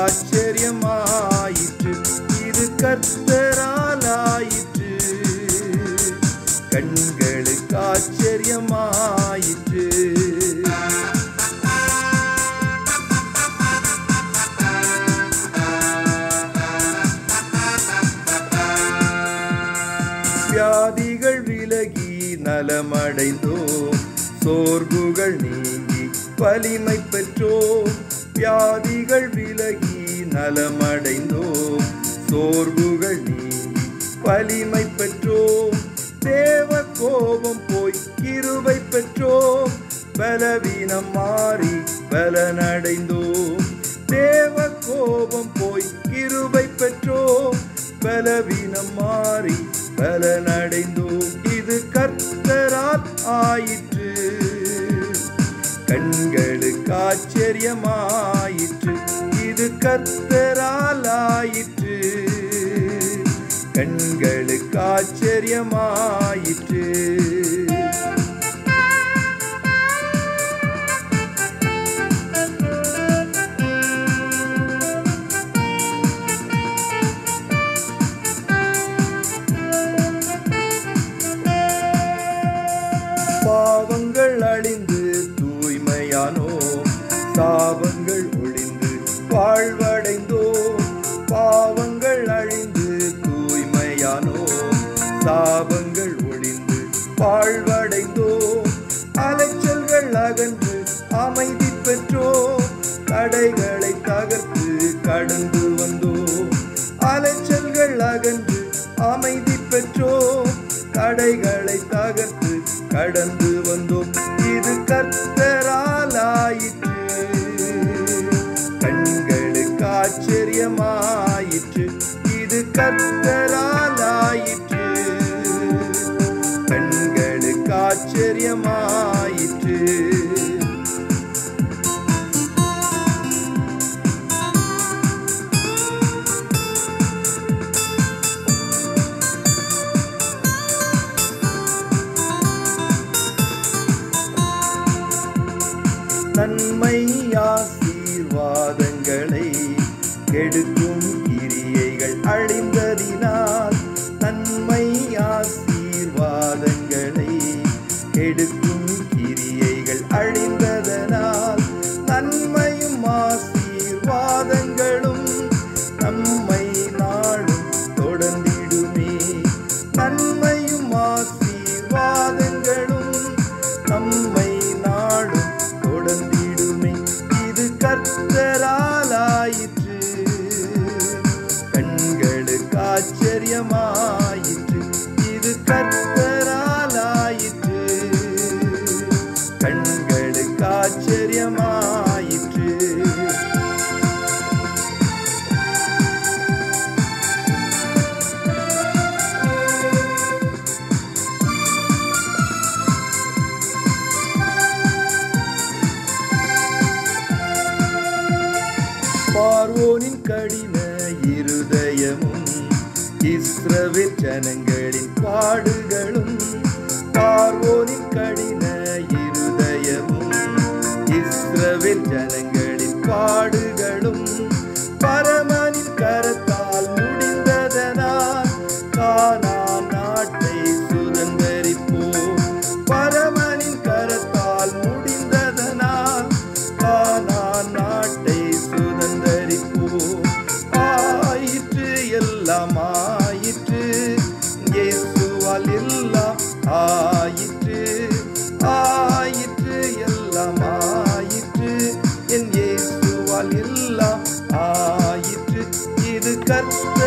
ஆச்சரியமாயிற்று இது கர்த்தராலாயிற்று கண்களுக்கு ஆச்சரியமாயிற்று வியாதிகள் விலகி நலமடைந்தோம் சோர்வுகள் நீங்கி வலிமை பெற்றோம் வியாதிகள் விலகி நலமடைந்தோம் சோர்வுகள் நீங்கி வலிமை பெற்றோம் தேவ கோபம் போய் கிருபை பெற்றோம் பலவீனம் மாறி பலனடைந்தோம் தேவ கோபம் போய் கிருபை பெற்றோம் பலவீனம் மாறி பலனடைந்தோம் இது கர்த்தரால் ஆயிற்று கண்களுக்கு ஆச்சரியமாயிற்று இது கர்த்தரால் ஆயிற்று கண்களுக்கு ஆச்சரியமாயிற்று பாவங்கள் அழிந்து தூய்மையானோ சாபங்கள் ஒழிந்து வாழ்வடைந்தோ பாவங்கள் அழிந்து தூய்மையானோ சாபங்கள் ஒழிந்து வாழ்வடைந்தோ அலைச்சல்கள் அகன்று அமைதி பெற்றோ தடைகளை தகர்த்து கடந்து வந்தோ அலைச்சல்கள் அகன்று அமைதி பெற்றோ தடைகளை தகர்த்து கடந்து வந்தோம் இது கர்த்தராலாயிற்று கண்களுக்கு ஆச்சரியமாயிற்று இது கர்த்தராலாயிற்று கண்களுக்கு ஆச்சரியமாயிற்று நன்மை ஆசீர்வாதங்களை கெடுக்கும் கிரியைகள் அழிந்ததினால் நன்மை ஆசீர்வாதங்களை கெடுக்கும் கிரியைகள் அழிந்ததனால் நன்மையும் ஆசீர்வாதங்களும் நம்மை நாடும் தொடர்ந்திடுமே நன்மையும் ஆசீர்வாதங்களும் நம்மை நாடும் தொடர்ந்திடுமே இது கர்த்தராலாயிற்று கண்களுக்கு ஆச்சரியமாயிற்று இது கர்த்தராலாயிற்று கண்களுக்கு ஆச்சரியமாயிற்று பார்வோனின் கடின இருதயமும் இஸ்ரவேல் ஜனங்களின் பாடுகளும் பார்வோனின் கடின இருதயமும் இஸ்ரவேல் ஜனங்களின் பாடுகளும் பரமனின் கரத்தால் முடிந்ததனால் கானான் நாட்டை சுதந்தரிப்போம் பரமனின் கரத்தால் முடிந்ததனால் கானான் நாட்டை சுதந்தரிப்போம் ஆயிற்று எல்லாம் ஆயிற்று இயேசுவால் எல்லாம் ஆயிற்று ஆயிற்று எல்லாம் ஆயிற்று என் இயேசுவால் எல்லாம் ஆயிற்று இது கர்த்த